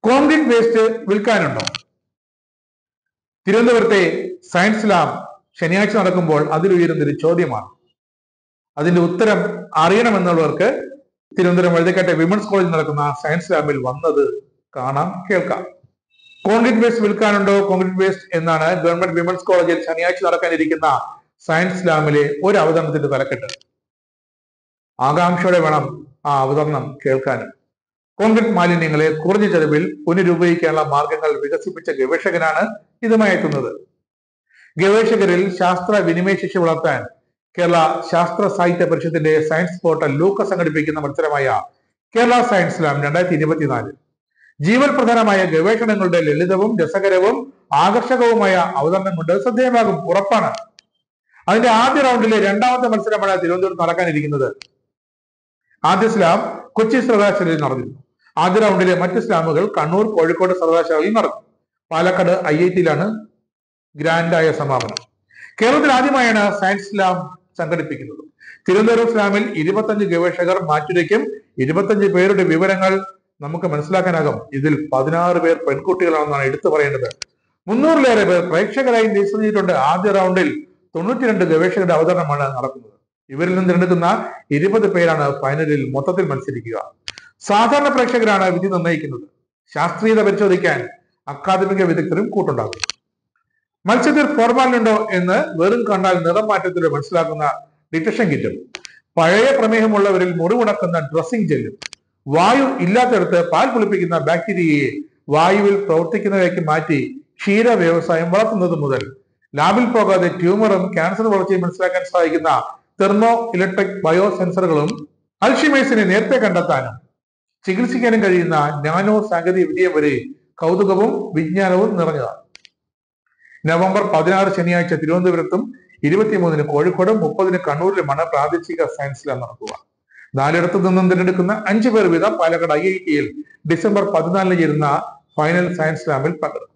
concrete waste വിൽക്കാനുണ്ടോ തിരുവനന്തപുരത്തെ science lab ശനിയാഴ്ച നടക്കുമ്പോൾ അതിലുയരുന്നൊരു ചോദ്യമാണ് അതിന്റെ ഉത്തരം അറിയണമെന്നുള്ളവർക്ക് തിരുവനന്തപുരം വഴുതക്കാട്ടെ വിമൻസ് കോളേജിൽ നടക്കുന്ന സയൻസ് ലാബിൽ വന്നത് കാണാം കേൾക്കാം കോൺക്രീറ്റ് വേസ്റ്റ് വിൽക്കാനുണ്ടോ കോൺക്രീറ്റ് വേസ്റ്റ് എന്നാണ് ഗവൺമെന്റ് വിമൻസ് കോളേജിൽ ശനിയാഴ്ച നടക്കാനിരിക്കുന്ന സയൻസ് ലാബിലെ ഒരു അവതരണത്തിന്റെ തലക്കെട്ട് ആകാംക്ഷയോടെ വേണം ആ അവതരണം കേൾക്കാനും കോൺക്രീറ്റ് മാലിന്യങ്ങളെ കുറഞ്ഞ ചെലവിൽ പുനരുപയോഗിക്കാനുള്ള മാർഗങ്ങൾ വികസിപ്പിച്ച ഗവേഷകനാണ് ഇതുമായി എത്തുന്നത് ഗവേഷകരിൽ ശാസ്ത്ര വിനിമയ ശേഷി വളർത്താൻ കേരള ശാസ്ത്ര സാഹിത്യ പരിഷത്തിന്റെ സയൻസ് പോർട്ടൽ ലൂക്ക സംഘടിപ്പിക്കുന്ന മത്സരമായ കേരള സയൻസ് ലാബ് രണ്ടായിരത്തി ഇരുപത്തിനാല് ജീവൽ പ്രധാനമായ ഗവേഷണങ്ങളുടെ ലളിതവും രസകരവും ആകർഷകവുമായ അവതരണം കൊണ്ട് ശ്രദ്ധേയമാകും ഉറപ്പാണ് അതിന്റെ ആദ്യ റൗണ്ടിലെ രണ്ടാമത്തെ മത്സരമാണ് തിരുവനന്തപുരത്ത് നടക്കാനിരിക്കുന്നത് ആദ്യ സ്ലാം കൊച്ചി സർവകലാശാലയിൽ നടന്നിരുന്നു ആദ്യ റൗണ്ടിലെ മറ്റ് സ്ലാമുകൾ കണ്ണൂർ കോഴിക്കോട് സർവകലാശാലയിൽ നടക്കും പാലക്കാട് ഐ ഐ ടിയിലാണ് ഗ്രാൻഡായ സമാപനം കേരളത്തിൽ ആദ്യമായാണ് സയൻസ് ലാബ് സംഘടിപ്പിക്കുന്നത് തിരുവനന്തപുരം സ്ലാമിൽ ഇരുപത്തഞ്ച് ഗവേഷകർ മാറ്റുരയ്ക്കും ഇരുപത്തഞ്ച് പേരുടെ വിവരങ്ങൾ നമുക്ക് മനസ്സിലാക്കാനാകും ഇതിൽ പതിനാറ് പേർ പെൺകുട്ടികളാണെന്നാണ് എടുത്തു പറയേണ്ടത് മുന്നൂറിലേറെ പേർ പ്രേക്ഷകരായി രജിസ്റ്റർ ചെയ്തിട്ടുണ്ട് ആദ്യ റൗണ്ടിൽ തൊണ്ണൂറ്റിരണ്ട് ഗവേഷകരുടെ അവതരണമാണ് നടക്കുന്നത് ഇവരിൽ നിന്ന് തിരഞ്ഞെടുക്കുന്ന ഇരുപത് പേരാണ് ഫൈനലിൽ മൊത്തത്തിൽ മത്സരിക്കുക സാധാരണ പ്രേക്ഷകരാണ് വിധി നിർണ്ണയിക്കുന്നത് ശാസ്ത്രീയത പരിശോധിക്കാൻ അക്കാദമിക വിദഗ്ധരും കൂട്ടുണ്ടാകും മത്സ്യത്തിൽ ഫോർമാലിൻ ഉണ്ടോ എന്ന് വെറും കണ്ടാൽ നിറം മാറ്റത്തിൽ മനസ്സിലാക്കുന്ന ഡിറ്റക്ഷൻ കിറ്റും പഴയ പ്രമേഹമുള്ളവരിൽ മുറിവുണക്കുന്ന ഡ്രസ്സിംഗ് ജെല്ലും വായു ഇല്ലാത്തടത്ത് പാൽ കുളിപ്പിക്കുന്ന ബാക്ടീരിയയെ വായുവിൽ പ്രവർത്തിക്കുന്നവയ്ക്ക് മാറ്റി ക്ഷീര വ്യവസായം വളർത്തുന്നത് മുതൽ ലാബിൽ പോകാതെ ട്യൂമറും ക്യാൻസർ വളർച്ചയും മനസ്സിലാക്കാൻ സഹായിക്കുന്ന തെർമോ ഇലക്ട്രിക് ബയോ സെൻസറുകളും അൽഷിമേഴ്സിനെ നേരത്തെ കണ്ടെത്താനും ചികിത്സിക്കാനും കഴിയുന്ന നാനോ സാങ്കേതിക വിദ്യ വരെ കൗതുകവും വിജ്ഞാനവും നിറഞ്ഞതാണ് നവംബർ പതിനാറ് ശനിയാഴ്ച തിരുവനന്തപുരത്തും ഇരുപത്തിമൂന്നിന് കോഴിക്കോടും മുപ്പതിന് കണ്ണൂരിലുമാണ് പ്രാദേശിക സയൻസ് ലാബ് നടക്കുക നാലിടത്തു നിന്നും തിരഞ്ഞെടുക്കുന്ന അഞ്ചു പേർ വീതം പാലക്കാട് ഐ ഐ ടിയിൽ ഡിസംബർ പതിനാലിന് ചേരുന്ന ഫൈനൽ സയൻസ് ലാബിൽ പങ്കെടുക്കും